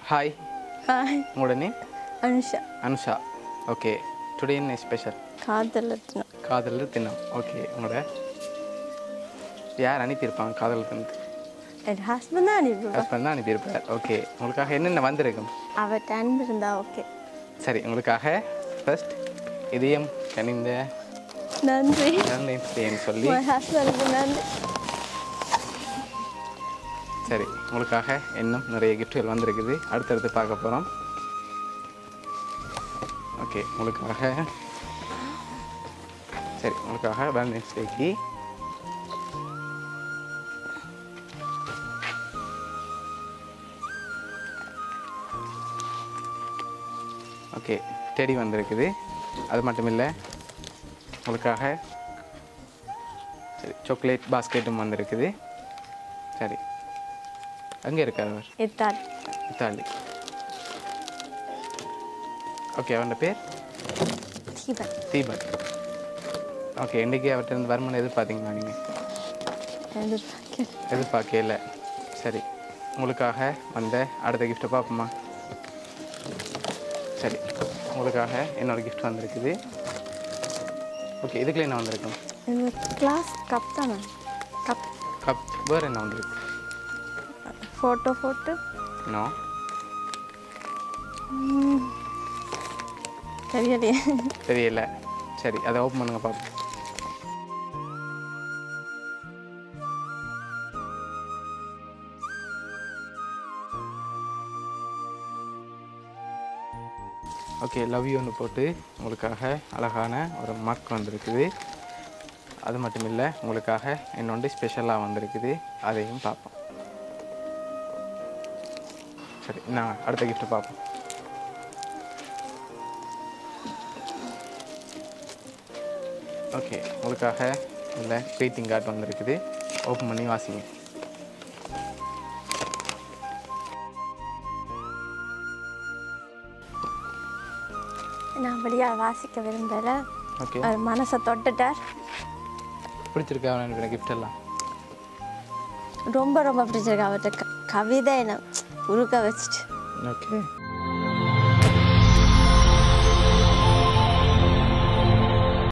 hi hi உங்களோட name Anusha Anusha okay today என்ன special காதலத்தினம் காதலில் தினம் ஓகே உங்களோட யார் அனுப்பியிருப்பாங்க காதல் தினத்து என் ஹஸ்பண்ட் தான் அனுப்பிடுவா ஹஸ்பண்ட் தான் அனுப்பியிருப்பார் ஓகே உங்களுக்காக என்னென்ன வந்திருக்கும் அவள் டைம் இருந்தா ஓகே சரி உங்களுக்காக ஃபர்ஸ்ட் இதயம் கனிந்த நன்றி நன்றின்னு சொல்லி என் ஹஸ்பண்டுக்கு நன்றி சரி உங்களுக்காக இன்னும் நிறைய கிஃப்ட்கள் வந்திருக்குது அடுத்தடுத்து பார்க்க போகிறோம் ஓகே உங்களுக்காக சரி உங்களுக்காக வேலண்டைன்ஸ் டேக்கு ஓகே டெடி வந்திருக்குது அது மட்டும் இல்லை உங்களுக்காக சரி சாக்லேட் பாஸ்கெட்டும் வந்திருக்குது சரி அங்கே இருக்கார் அவர் இத்தால் இத்தாலி ஓகே அவனோட பேர் தீபன் தீபக் ஓகே இன்றைக்கி அவர்கிட்ட இருந்து வருமானம் எதிர்பார்த்தீங்களா நீங்கள் எதிர்பார்க்கிறேன் எதிர்பார்க்கல சரி உங்களுக்காக வந்த அடுத்த கிஃப்ட்டை பார்ப்போமா சரி உங்களுக்காக என்னோட கிஃப்ட் வந்திருக்குது ஓகே இதுக்குள்ள என்ன வந்திருக்கும் இது கிளாஸ் கப் தானே கப் கப் வேறு என்ன வந்திருக்கு ஃபோட்டோ ஃபோட்டோ இன்னும் தெரியலையே தெரியல சரி அதை ஓப்பன் பண்ணுங்க பார்ப்போம் ஓகே லவ் யூன்னு போட்டு உங்களுக்காக அழகான ஒரு மக் வந்திருக்குது அது மட்டும் இல்லை உங்களுக்காக இன்னொன்று ஸ்பெஷலாக வந்திருக்குது அதையும் பார்ப்போம் சரி நான் அடுத்த கிஃப்ட்டை பார்ப்போம் ஓகே உங்களுக்காக இதில் greeting கார்டு வந்திருக்குது ஓப்பன் பண்ணி வாசிங்க நான் வெளியாக வாசிக்க விரும்பலை ஓகே அவர் மனசை தொட்டுட்டார் பிடிச்சிருக்கா எனக்கு கிஃப்ட் எல்லாம் ரொம்ப ரொம்ப பிடிச்சிருக்கு அவர்கிட்ட க- கவிதை என்ன உருக்க வச்சுட்டு ஓகே